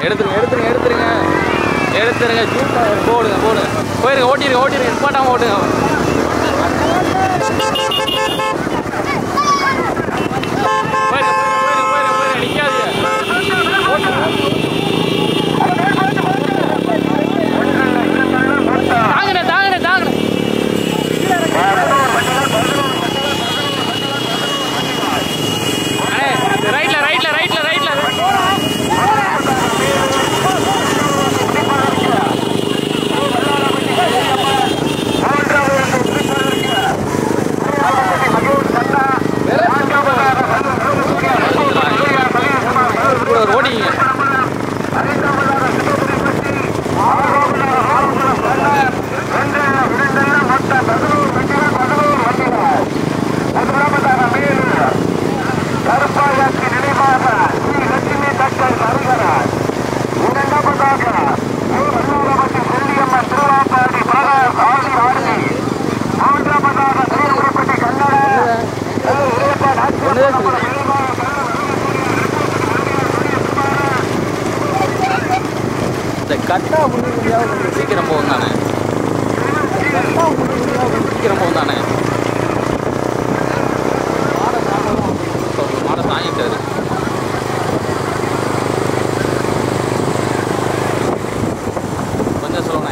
எடுத்துருங்க எடுத்துருங்க எடுத்துருங்க எடுத்துருங்க ஜூஸ் போடுங்க போடுங்க போயிருங்க ஓட்டிருங்க ஓட்டிருங்க நிப்பாட்டாம ஓட்டுங்க போயிருங்க போயிருங்க போயிருங்க போயிருங்க நிக்காதீங்க தாங்கண்ணே தாங்கண்ணே தாங்கண்ணே அண்ணே ரைட்ல ரைட்ல ரைட்ல ரைட்ல கூட ஒரு ஓடிங்க இந்த கட்டா முன்னுரிமையாக கொஞ்சம் சீக்கிரம் போகும் தானே கட்டா முன்னுரிமையாக கொஞ்சம் சீக்கிரம் போகும் தானே மாடை தாங்கிட்டாரு கொஞ்சம் சொல்லுங்க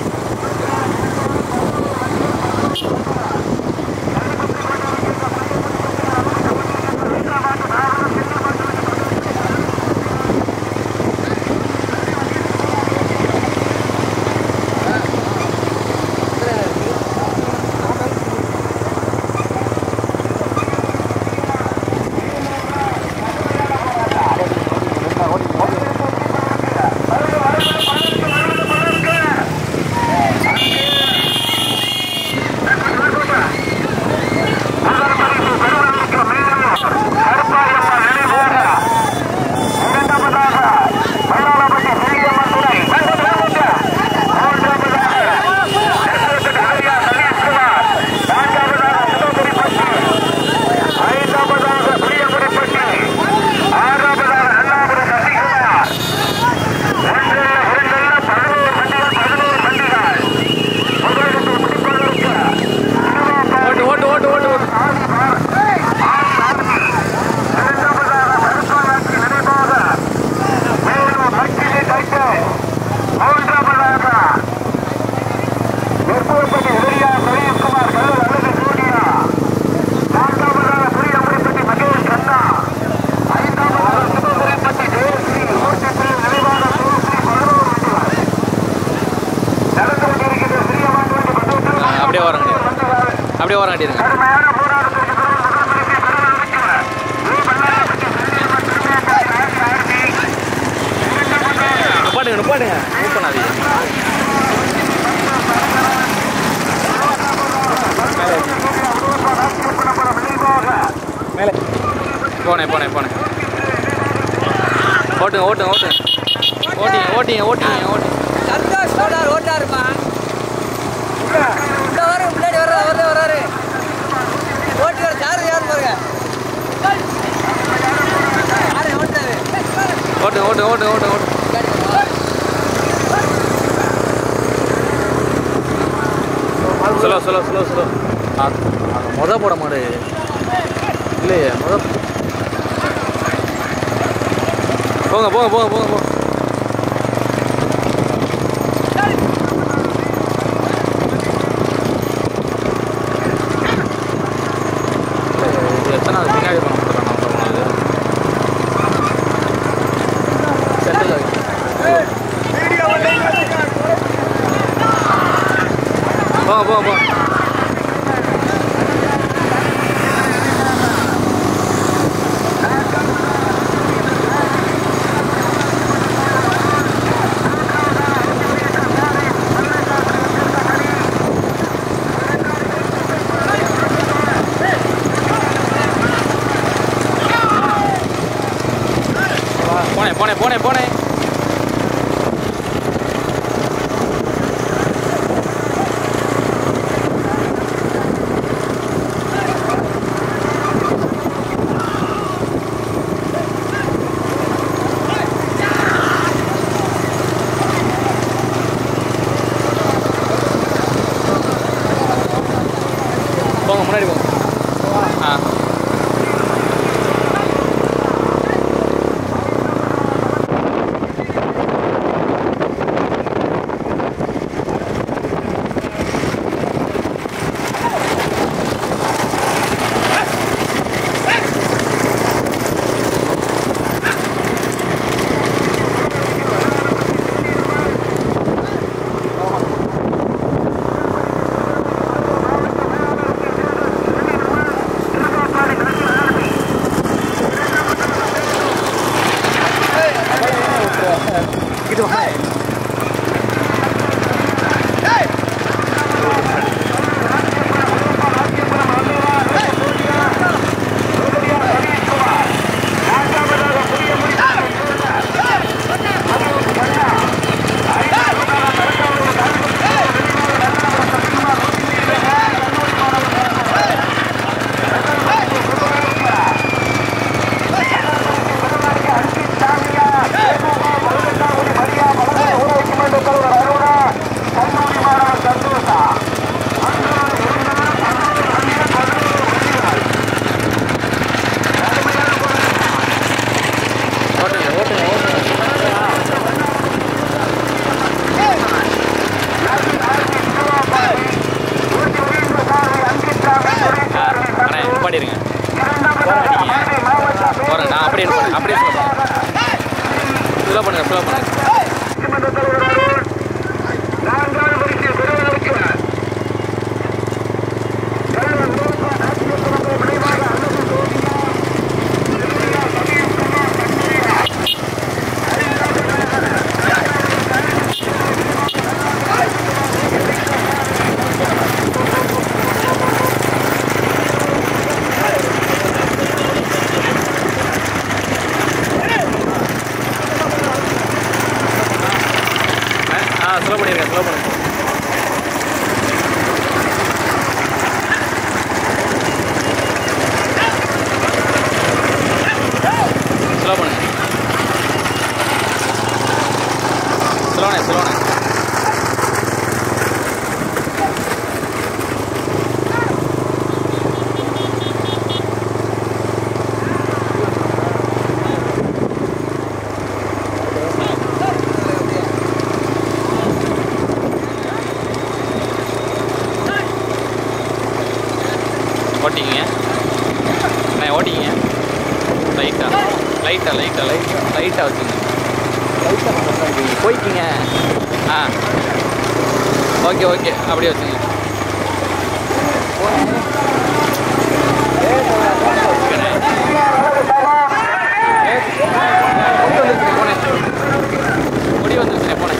ஓட்டு ஓட்டு ஓட்டு ஓட்டு ஓட்டு ஆ, அப்படியே வரங்க அப்படியே வர கட்டிடுங்க நிப்பாட்டுங்க நிப்பாட்டுங்க மூவ் பண்ணாதீங்க மேலே போனேன் போனேன் போனேன் ஓட்டுங்க ஓட்டுங்க ஓட்டுங்க ஓட்டிங்க ஓட்டிங்க ஓட்டிங்க ஓட்டிங்க சந்தோஷ் ஓட்டார் ஓட்டாருமா இந்த வர முன்னாடி வர்ற அவரே வர்றாரு ஓட்டி வர யாரு யாரு பாருங்க யாரு ஓட்டாரு ஓட்டுங்க ஓட்டுங்க ஓட்டுங்க ஓட்டுங்க ஓட்டுங்க ஸ்லோ ஸ்லோ ஸ்லோ ஸ்லோ மொத போட மாடு இல்லையே மொத போங்க போங்க போங்க போங்க போங்க இது எத்தனாவது பின்னாடி பண்ண போகிறாங்க சென்டரில் போங்க போங்க போங்க போனேன் போனேன் போனேன் போனேன் போங்க முன்னாடி போங்க ஆ இது வா ஓட்டுங்க ஓட்டுங்க ஓட்டுங்க ஆ அண்ணா நிப்பாட்டிருங்க போகிறேன் நான் அப்படியே நிப்பாட்டு அப்படியே ஸ்லோ பண்ணுங்க ஸ்லோ பண்ணுங்க ஸ்லோ பண்ணுங்க ஆ ஸ்லோ பண்ணிருங்க ஸ்லோ பண்ணுங்க ஸ்லோ பண்ணுங்க ஸ்லோனே ஸ்லோனே ஓட்டிங்க அண்ணே ஓட்டிங்க லைட்டாக லைட்டாக லைட்டாக லைட்டாக லைட்டாக வச்சுங்க லைட்டாக போய்க்கிங்க ஆ ஓகே ஓகே அப்படியே வச்சுங்க முடி வந்துருச்சுனே போனேன்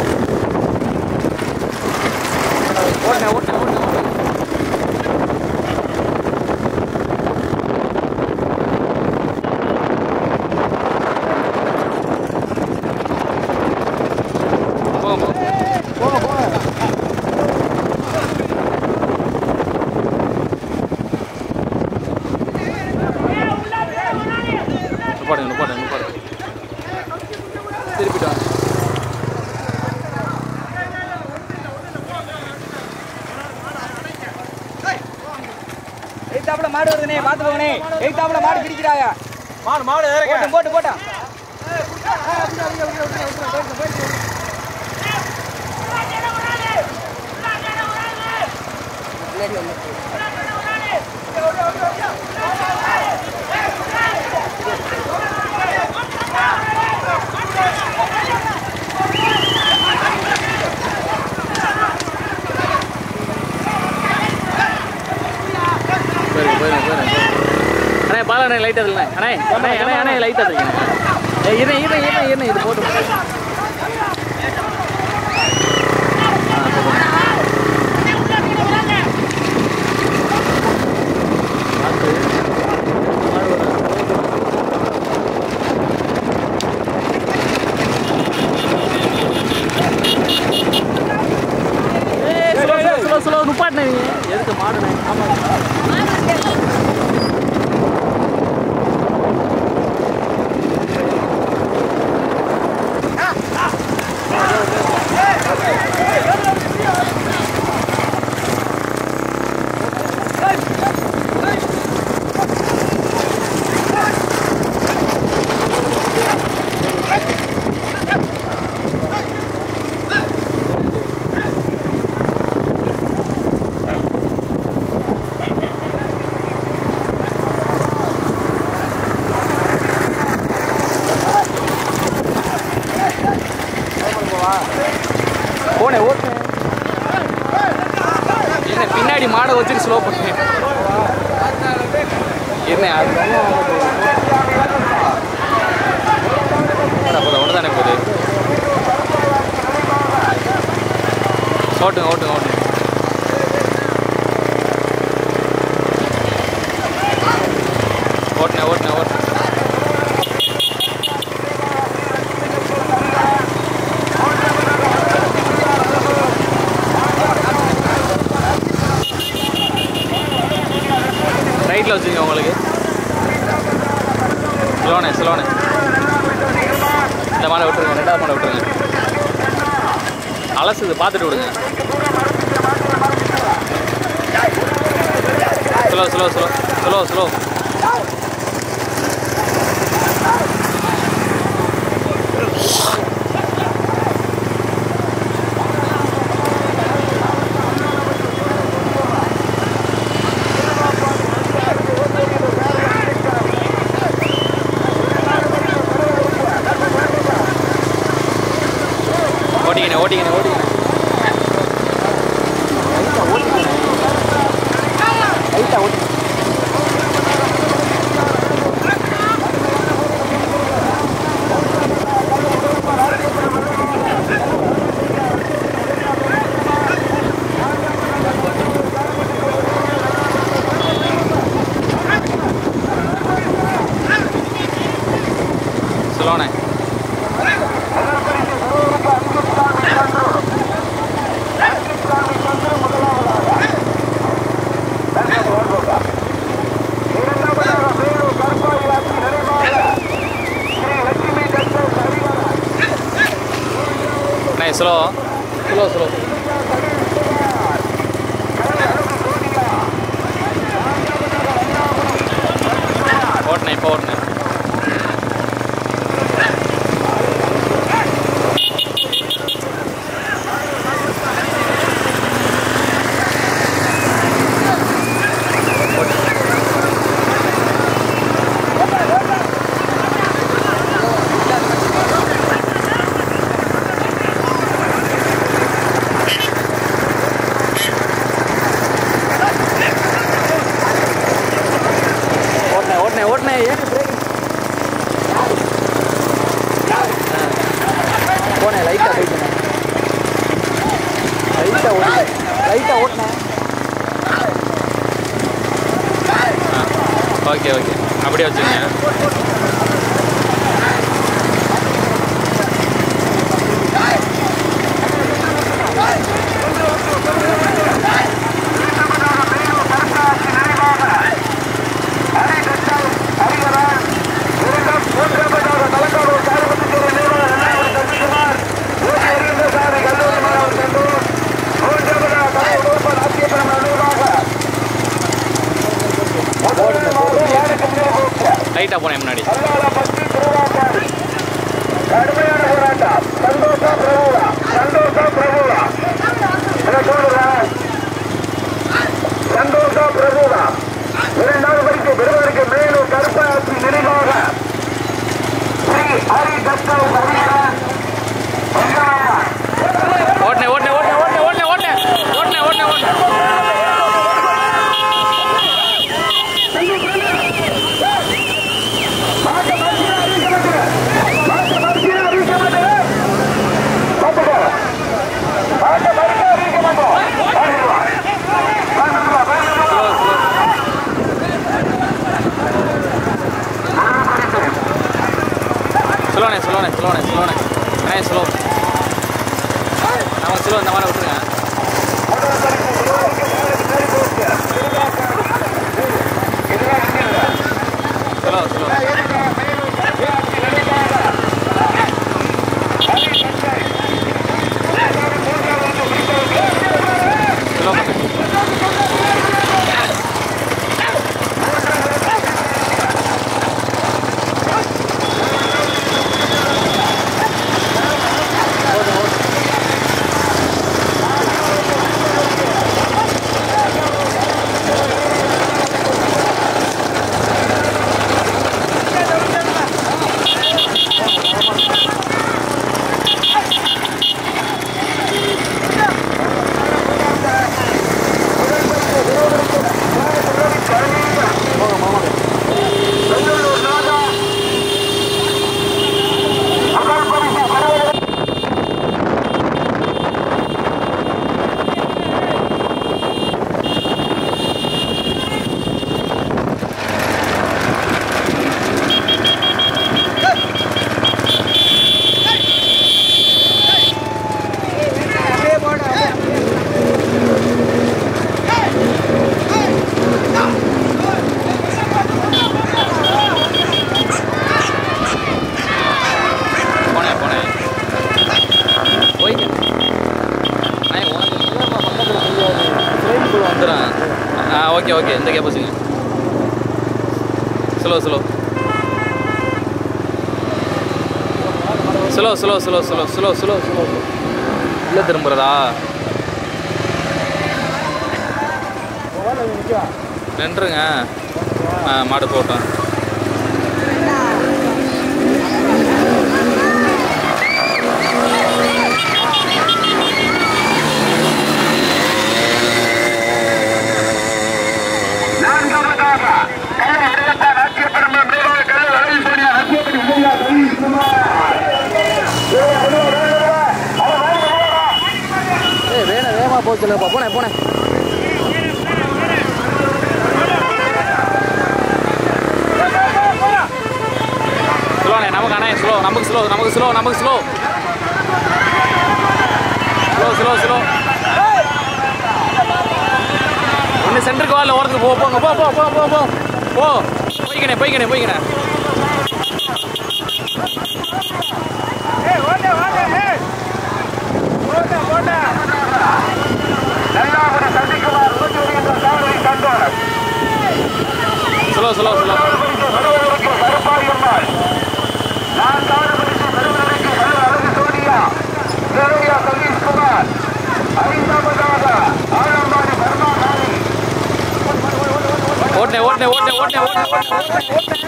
ஓட்டினேன் ஓட்டினேன் ஓட்டினேன் ஓட்டினேன் போங்க போங்க போங்க போங்க நிப்பாடுங்க நிப்பாடுங்க நிப்பாடுங்க திருப்பிட்டு வாங்க எய்தாப்புல மாடு வருதுனே பாத்து போங்கனே எய்தாப்புல மாடு பிடிக்கிறாங்க மாடு மாடு போட்டு போட்டு போட்டா போயிருங்க போயிருங்க போயிருங்க அண்ணே பாலா அண்ணே லைட் அதில்ண்ணே அண்ணே அண்ணே அண்ணே அண்ணே லைட் அதில்ங்க ஏ இருங்க இருங்க இருங்க இருங்க இது போட்டு போட்டு. ஆ சரி பார்த்து மாடு வருது. ஏய், slow, slow, slow, slow, நிப்பாட்டுண்ணே நீங்க. எதுக்கு மாடுண்ணே ஆமா வாடகை வச்சுட்டு ஸ்லோ பண்ணேன் என்ன அது போதும் ஒன்று தானே போகுது ஓட்டுங்க ஓட்டுங்க ஓட்டுங்க ஓட்டுனேன் ஓட்டுனேன் ஓட்டுனேன் ரைட்டில் வச்சுங்க உங்களுக்கு ஸ்லோனே ஸ்லோனே இந்த மாடை விட்டுருங்க ரெண்டாவது மாடை விட்டுருங்க அலசுது பார்த்துட்டு விடுங்க slow slow slow slow slow ஓட்டிக்கினே ஓட்டிக்கினே ஓட்டிக்கினே லைட்டாக ஓட்டி ஸ்லோனே नहीं स्लो स्लो स्लो ஓட்டுனேன் இப்போ ஓட்டுனேன் ஓட்டுனேன் ஓட்டுனேன் ஓட்டுனேன் ஏன் பிரேக் போனேன் லைட்டாக போயிட்டேன் லைட்டாக ஓட்டினேன் லைட்டாக ஓட்டினேன் ஓகே ஓகே அப்படியே வச்சுருங்க லைட்டாக போனேன் முன்னாடி கடுமையான போராட்டம் சந்தோஷம் பிரபுவா சந்தோஷம் பிரபுவா என்ன சொல்லுறேன் சந்தோஷம் பிரபுவா இரண்டாவது வரைக்கும் விருதுக்கு மேலும் கருப்பாட்சி நினைவாக ஸ்ரீ ஹரி தத்தவ் ஹரிஹரன் வெங்கடாயன் ஓட்டுனேன் ஓட்டுனேன் ஓட்டுனேன் ஓட்டுனேன் ஓட்டுனேன் ஓட்டுனேன் ஓட்டுனேன் ஓட்டுனேன் மாட்ட மத்தியில் அறிவிக்கப்பட்டது மாட்ட மத்தியில் அறிவிக்கப்பட்டது பார்த்துக்கோ மாட்ட மத்தியில் அறிவிக்கப்பட்டோம் பார்த்துக்கோ பார்த்துக்கோ பார்த்துக்கோ ஸ்லோனே ஸ்லோனே ஸ்லோனே ஸ்லோனே அண்ணே ஸ்லோ நம்ம ஸ்லோ இந்த மாதிரி விட்டுருங்க ஸ்லோ ஸ்லோ ஸ்லோ பண்ணு இந்த கேப் வச்சுங்க slow slow slow slow slow slow slow slow slow இல்லை திரும்புறதா நின்றுங்க ஆ மாடு போட்டோம் நான்காவதாக கல்லூரி அடையப்பா நாட்டியப்பெருமை மேலாக கல்லூரி அழகி சோனியா நாட்டியப்படி விஜயா சதீஷ்குமார் ஏய் வேணும் வேகமாக போக சொல்லுங்கப்பா போனேன் போனேன் ஸ்லோண்ணே நமக்கு அண்ணே ஸ்லோ நமக்கு ஸ்லோ நமக்கு ஸ்லோ நமக்கு ஸ்லோ ஸ்லோ ஸ்லோ ஸ்லோ இன்னும் சென்டருக்கு வரல ஓரத்துக்கு போ போங்க போ போ போ போ போ போ போய்க்கணே போய்க்கணே போய்க்கணே நல்லாபுரி சசிகுமார் நூற்றி வருகின்ற சாதனை கண்டோர் ஸ்லோ ஸ்லோ ஸ்லோ பெறுவதற்கு கருப்பாயம்மாள் நான்காவது பரிசு பெறுவதற்கு கல்லூரி அழகி சோனியா தேவையா சதீஷ்குமார் ஐந்தாவதாக ஆலம்பாடி பர்மா ராணி ஓட்டனே ஓட்டனே ஓட்டனே ஓட்டனே ஓட்டனே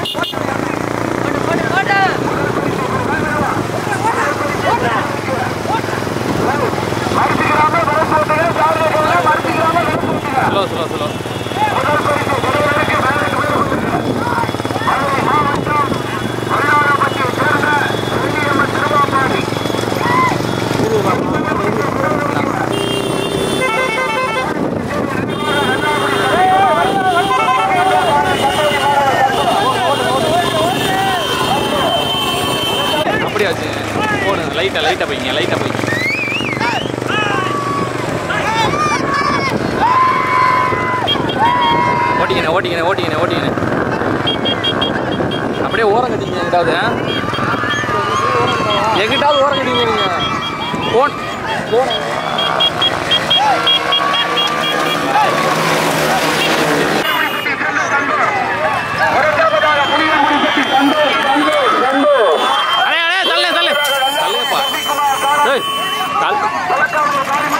மறுத்துக்கிறாம வரப்போட்டுங்க சாதனை போங்க மறுத்துக்கிறாம வரப்போட்டுங்க ஸ்லோ ஸ்லோ ஸ்லோ முதல் பரிசு பெறுவதற்கு மதுரை மாவட்டம் மயிலாடுபட்டியை சேர்ந்த வெள்ளியம்மன் திருவாப்பாடி அப்படியே வச்சு போடு லைட்டாக லைட்டாக போய்ங்க லைட்டாக போய்ங்க ஓட்டிக்கினே ஓட்டிக்கினே ஓட்டிக்கினே ஓட்டிக்கினே அப்படியே ஓரம் கட்டிங்க எங்கிட்டாவது ஆ? எங்கிட்டாவது ஓரம் கட்டிங்க நீங்கள் போன் போன் இரண்டாவதாக புளியங்குடிப்பட்டி சந்தோஷ் சந்தோஷ் சந்தோஷ் அண்ணே அண்ணே தள்ளு தள்ளு தள்ளுப்பா சசிகுமார் ஏய் தள்ளு கலக்காமல்